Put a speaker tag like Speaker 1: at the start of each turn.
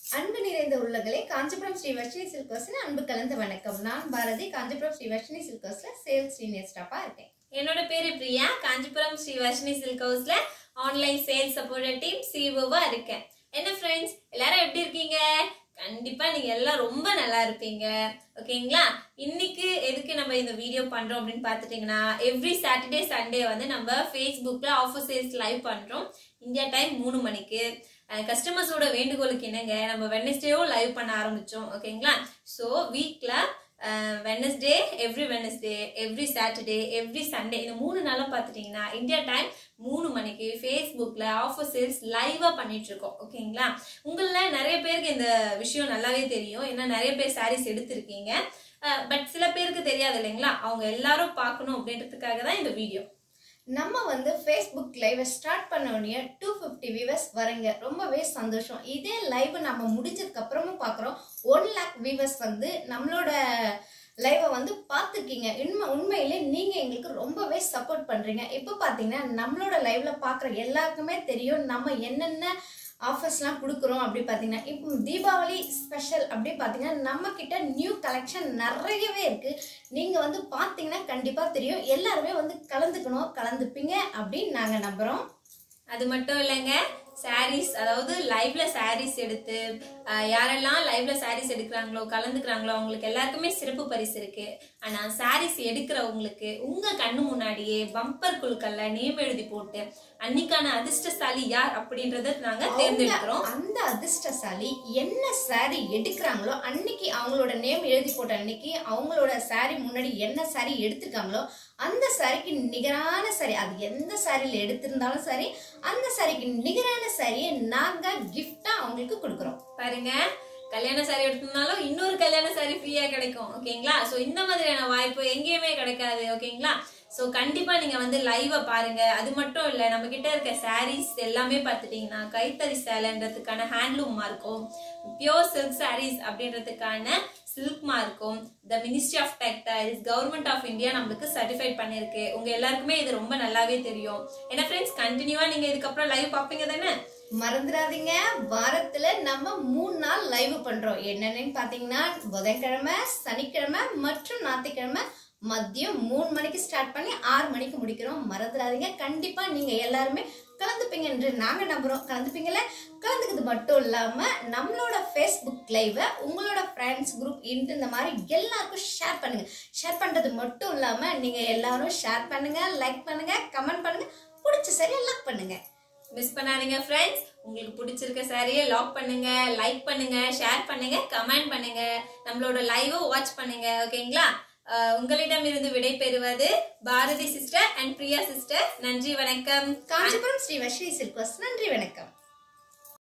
Speaker 1: அன்பு நிறைந்த உள்ளங்களே காஞ்சிபுரம் ஸ்ரீ வர்ஷினி சில்கர்ஸ்ல அன்பு கலந்த வணக்கம் நான் பாரதி காஞ்சிபுரம் ஸ்ரீ வர்ஷினி சில்கர்ஸ்ல சேல்ஸ் சீனியர் ஸ்டாஃபா இருக்கேன்
Speaker 2: என்னோட பேரு பிரியா காஞ்சிபுரம் ஸ்ரீ வர்ஷினி சில்க் ஹவுஸ்ல ஆன்லைன் சேல்ஸ் சப்போர்ட் டீம் சிஓவா இருக்கேன் என்ன ஃப்ரெண்ட்ஸ் எல்லாரும் எப்படி இருக்கீங்க கண்டிப்பா நீங்க எல்லாம் ரொம்ப நல்லா இருப்பீங்க ஓகேங்களா இன்னைக்கு எதுக்கு நம்ம இந்த வீடியோ பண்றோம் அப்படின்னு பார்த்துட்டீங்கன்னா எவ்ரி சாட்டர்டே சண்டே வந்து நம்ம ஃபேஸ்புக்ல ஆஃபர் சேல்ஸ் லைவ் பண்றோம் இந்தியா டைம் மூணு மணிக்கு கஸ்டமர்ஸோட வேண்டுகோளுக்கு என்னங்க நம்ம வெனஸ்டேவும் லைவ் பண்ண ஆரம்பிச்சோம் ஓகேங்களா ஸோ வீக்ல Wednesday every Wednesday every Saturday every Sunday இந்த மூணு நாளும் பார்த்துட்டிங்கன்னா இந்தியா டைம் மூணு மணிக்கு ஃபேஸ்புக்கில் ஆஃபர் சேல்ஸ் லைவாக பண்ணிட்டு இருக்கோம் ஓகேங்களா உங்களில் நிறைய பேருக்கு இந்த விஷயம் நல்லாவே தெரியும் ஏன்னா நிறைய பேர் சாரீஸ் எடுத்திருக்கீங்க பட் சில பேருக்கு தெரியாது இல்லைங்களா அவங்க எல்லாரும் பார்க்கணும் அப்படின்றதுக்காக தான் இந்த வீடியோ
Speaker 1: நம்ம வந்து ஃபேஸ்புக் லைவை ஸ்டார்ட் பண்ண உடனே டூ ஃபிஃப்டி வியூவர்ஸ் வரங்க ரொம்பவே சந்தோஷம் இதே லைவ் நம்ம முடிஞ்சதுக்கு அப்புறமும் பார்க்குறோம் ஒன் லேக் வியூவர்ஸ் வந்து நம்மளோட லைவை வந்து பார்த்துருக்கீங்க உண்மை உண்மையிலே நீங்கள் எங்களுக்கு ரொம்பவே சப்போர்ட் பண்ணுறீங்க இப்போ பார்த்தீங்கன்னா நம்மளோட லைவ்ல பார்க்குற எல்லாருக்குமே தெரியும் நம்ம என்னென்ன ஆஃபர்ஸ்லாம் கொடுக்குறோம் அப்படி பார்த்தீங்கன்னா இப்போ தீபாவளி ஸ்பெஷல் அப்படி பார்த்தீங்கன்னா நம்ம கிட்ட நியூ கலெக்ஷன் நிறையவே இருக்கு நீங்கள் வந்து பார்த்தீங்கன்னா கண்டிப்பாக தெரியும் எல்லாருமே வந்து கலந்துக்கணும் கலந்துப்பீங்க அப்படின்னு நாங்கள் நம்புகிறோம்
Speaker 2: அது மட்டும் இல்லைங்க சாரீஸ் அதாவது லைவ்ல சாரீஸ் எடுத்து அஹ், யாரெல்லாம் லைவ்ல சாரீஸ் எடுக்கிறாங்களோ கலந்துக்கிறாங்களோ அவங்களுக்கு எல்லாருக்குமே சிறப்பு பரிசு இருக்கு ஆனா சாரீஸ் எடுக்கிறவங்களுக்கு உங்க கண்ணு முன்னாடியே பம்பர் குழுக்கள்ல நேம் எழுதி போட்டு அன்னைக்கான அதிர்ஷ்டசாலி யார் அப்படின்றத நாங்க தேர்ந்தெடுக்கிறோம்
Speaker 1: அவங்க அந்த அதிர்ஷ்டசாலி என்ன saree எடுக்கிறாங்களோ அன்னைக்கு அவங்களோட நேம் எழுதி போட்ட அன்னைக்கு அவங்களோட saree முன்னாடி என்ன saree எடுத்திருக்காங்களோ அந்த சாரிக்கு நிகரான saree அது எந்த சாரியில் எடுத்திருந்தாலும் சரி அந்த சாரிக்கு நிகரான சாரியை நாங்க கிஃப்டா அவங்களுக்கு கொடுக்குறோம்
Speaker 2: பாருங்க கல்யாண சாரி எடுத்திருந்தாலும் இன்னொரு கல்யாண சாரி ஃப்ரீயா கிடைக்கும் ஓகேங்களா சோ இந்த மாதிரியான வாய்ப்பு எங்கேயுமே கிடைக்காது ஓகேங்களா சோ கண்டிப்பா நீங்க வந்து லைவா பாருங்க அது மட்டும் இல்ல நம்ம கிட்ட இருக்க சாரீஸ் எல்லாமே பார்த்துட்டீங்கன்னா கைத்தறி சேலைன்றதுக்கான ஹேண்ட்லூம் மார்க்கும் பியோர் சில்க் சாரீஸ் அப்படின்றதுக்கான சில்க் மார்க்கும் the ministry of textiles government of India நம்மளுக்கு சர்டிஃபைட் பண்ணிருக்கு உங்க எல்லாருக்குமே இது ரொம்ப நல்லாவே தெரியும் ஏன்னா ஃப்ரெண்ட்ஸ் கண்டினியூவா நீங்க இதுக்கப்புறம் லைவ் பார்ப்பீங்க தானே
Speaker 1: மறந்துடாதீங்க வாரத்துல நம்ம மூணு நாள் லைவ் பண்றோம் என்னென்னு பாத்தீங்கன்னா புதன்கிழமை சனிக்கிழமை மற்றும் ஞாயிற்றுக்கிழமை மதியம் மூணு மணிக்கு ஸ்டார்ட் பண்ணி ஆறு மணிக்கு முடிக்கிறோம் மறந்துடாதீங்க கண்டிப்பா நீங்க எல்லாருமே கலந்துப்பீங்க என்று நாங்க நம்புறோம் கலந்துப்பீங்கல்ல கலந்துக்கிறது மட்டும் இல்லாம நம்மளோட ஃபேஸ்புக் லைவை உங்களோட ஃப்ரெண்ட்ஸ் குரூப் இன்ட்டு இந்த மாதிரி எல்லாருக்கும் ஷேர் பண்ணுங்க ஷேர் பண்றது மட்டும் இல்லாம நீங்க எல்லாரும் ஷேர் பண்ணுங்க லைக் பண்ணுங்க கமெண்ட் பண்ணுங்க பிடிச்ச சரியா லைக் பண்ணுங்க
Speaker 2: மிஸ் பண்ணாதீங்க ஃப்ரெண்ட்ஸ் உங்களுக்கு பிடிச்சிருக்க சாரியை லாக் பண்ணுங்க லைக் பண்ணுங்க ஷேர் பண்ணுங்க கமெண்ட் பண்ணுங்க நம்மளோட லைவை வாட்ச் பண்ணுங்க ஓகேங்களா அஹ் உங்களிடம் இருந்து விடை பெறுவது Bharathi sister and Priya sister நன்றி வணக்கம்
Speaker 1: காஞ்சிபுரம் ஸ்ரீ வஷ்ணி சில்கோஸ் நன்றி வணக்கம்